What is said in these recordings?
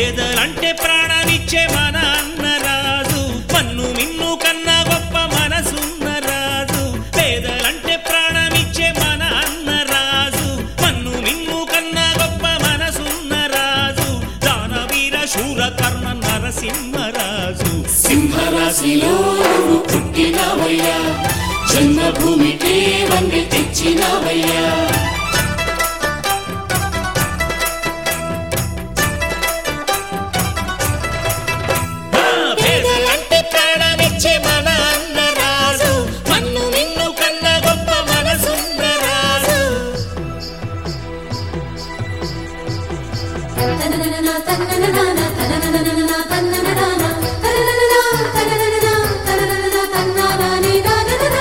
పేదలంటే ప్రాణమిచ్చే మన అన్న రాజు మన్ను మిన్ను కన్నా గొప్ప మనసున్న రాజు పేదలంటే ప్రాణమిచ్చే మన అన్న రాజు మన్ను మిన్ను కన్నా గొప్ప మనసున్న రాజు దానవీర శూర కర్ణ నరసింహరాజు సింహరాశిలో నువ్వు పుట్టినావయ్యా జన్మభూమికే వన్నె తెచ్చినావయ్యా పేదలంటే ప్రాణమిచ్చే మన అన్న రాజు మన్ను మిన్ను కన్నా గొప్ప మనసున్న రాజు తననననా తన్నననానా తనననననా తన్నననానా తననననా తననననా తననననా తన్నానాని నానననా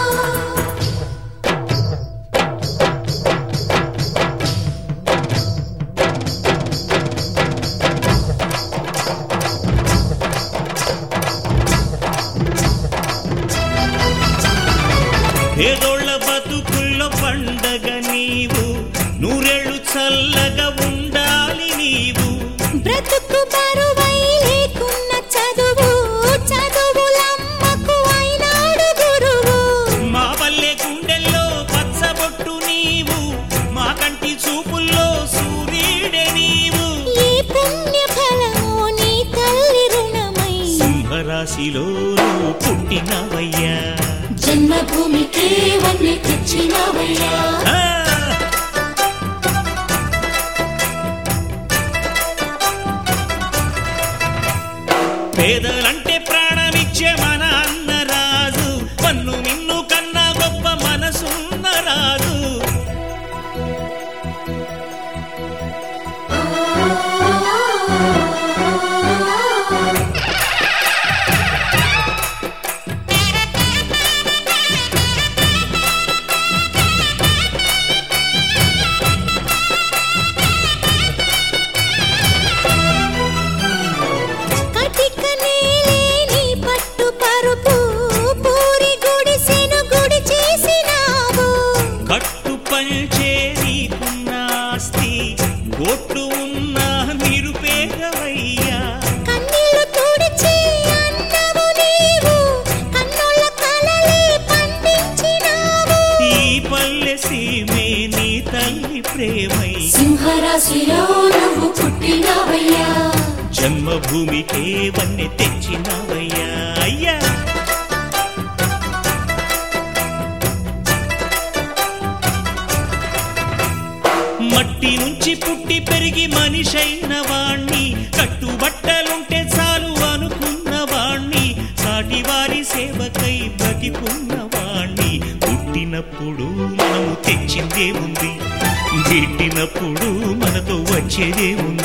పేదోళ్ళ బతుకుల్లో పండగ నీవు నూరేళ్ళు చల్లగా ఉండాలి నీవు బ్రతుకు బరువై లేకున్న చదువు చదువులమ్మకు అయినాడు గురువు మా పల్లె గుండెల్లో పచ్చబొట్టు నీవు మా కంటి చూపుల్లో సూర్యుడే నీవు ఈ పుణ్య ఫలము నీ తల్లి రుణమై సింహరాశిలో నువ్వు పుట్టినవయ్యా జన్మభూమికే వన్నె తెచ్చినావయ్యా ఆ! పేదలంటే ప్రాణమిచ్చే మన అన్న రాజు పన్ను మిన్ను కన్నా గొప్ప మనసున్న రాజు కటిక నేలేని పట్టు పరుపు పూరి గుడిసెను గుడి చేసినావు కట్టు పంచే నీకున్న ఆస్తి కోట్లు ఉన్న నిరుపేదవయ్యా కన్నీళ్లు తుడిచి అన్నవు నీవు కన్నుల కలలే పండించినావు ఈ పల్లె సీమే నీ తల్లి ప్రేమై సింహరాశిలో నువ్వు పుట్టినావయ్యా జన్మభూమికే వన్నె తెచ్చినవయ్యా అయ్యా మట్టి నుంచి పుట్టి పెరిగి మనిషైన వాణ్ణి కట్టుబట్టలుంటే చాలు అనుకున్న వాణ్ణి సాటి వారి సేవకై బతికున్న వాణ్ణి పుట్టినప్పుడు మనము తెచ్చిందే ఉంది గిట్టినప్పుడు మనతో వచ్చేదే ఉంది